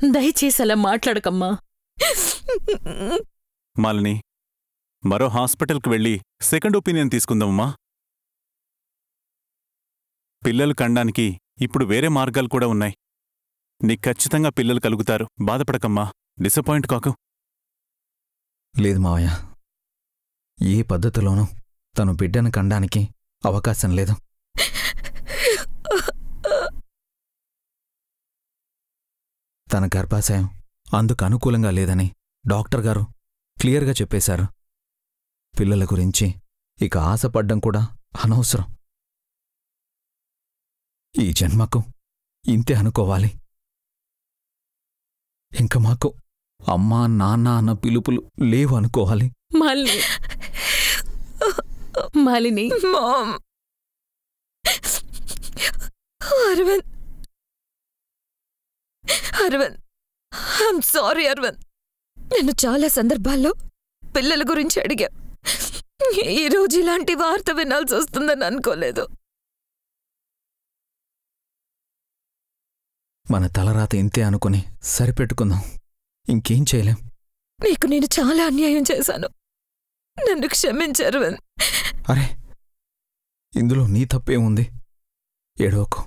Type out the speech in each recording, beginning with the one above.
దయచేసి అలా మాట్లాడకమ్మా మాలిని మరో హాస్పిటల్కి వెళ్ళి సెకండ్ ఒపీనియన్ తీసుకుందామమ్మా పిల్లలు కండానికి ఇప్పుడు వేరే మార్గాలు కూడా ఉన్నాయి నీకు ఖచ్చితంగా పిల్లలు కలుగుతారు బాధపడకమ్మా డిసప్పాయింట్ కాకు లేదు మావయ్య ఏ పద్ధతిలోనూ తను బిడ్డను కండానికి అవకాశం లేదు తన గర్భాశయం అందుకు అనుకూలంగా లేదని డాక్టర్ గారు క్లియర్గా చెప్పేశారు పిల్లల గురించి ఇక ఆశపడ్డం కూడా అనవసరం ఈ జన్మకు ఇంతే అనుకోవాలి ఇంక మాకు అమ్మా నాన్న అన్న పిలుపులు లేవు అనుకోవాలి Malini Malini ma'am Aravind Aravind I'm sorry Aravind నేను చాలా సందర్భాల్లో పిల్లల గురించి అడిగా ఈ రోజు ఇలాంటి వార్త వినాల్సి వస్తుందని అనుకోలేదు మన తలరాత ఇంతే అనుకుని సరిపెట్టుకుందాం ఇంకేం చేయలేం నీకు నేను చాలా అన్యాయం చేశాను నన్ను క్షమించు అరవింద్ అరే ఇందులో నీ తప్పేముంది ఏడోకు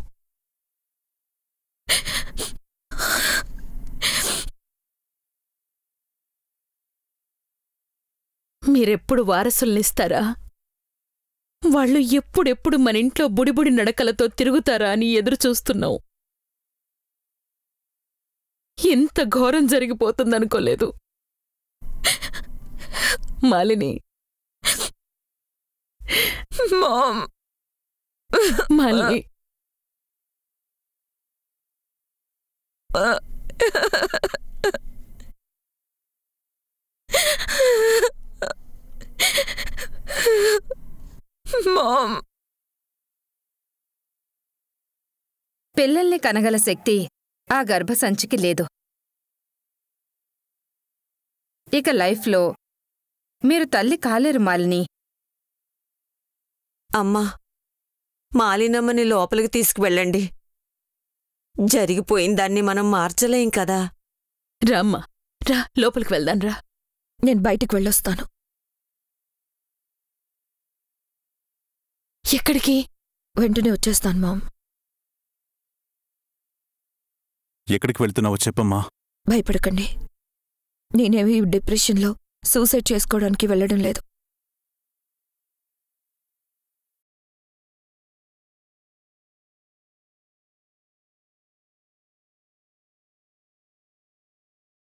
మీరెప్పుడు వారసుల్నిస్తారా వాళ్ళు ఎప్పుడెప్పుడు మన ఇంట్లో బుడిబుడి నడకలతో తిరుగుతారా అని ఎదురు చూస్తున్నావు ఎంత ఘోరం జరిగిపోతుందనుకోలేదు మాలిని మామ్ మాలిని మామ్ పిల్లల్ని కనగల శక్తి ఆ గర్భసంచికి లేదు ఇక లైఫ్లో మీరు తల్లి కాలేరు మాలిని అమ్మా మాలినమ్మని లోపలికి తీసుకువెళ్ళండి జరిగిపోయిన దాన్ని మనం మార్చలేం కదా రామ్మా రా లోపలికి వెళ్దాం రా నేను బయటికి వెళ్ళొస్తాను ఎక్కడికి వెంటనే వచ్చేస్తాను మామ్ ఎక్కడికి వెళ్తున్నావో చెప్పమ్మా భయపడకండి నేనేమి డిప్రెషన్లో సూసైడ్ చేసుకోవడానికి వెళ్ళడం లేదు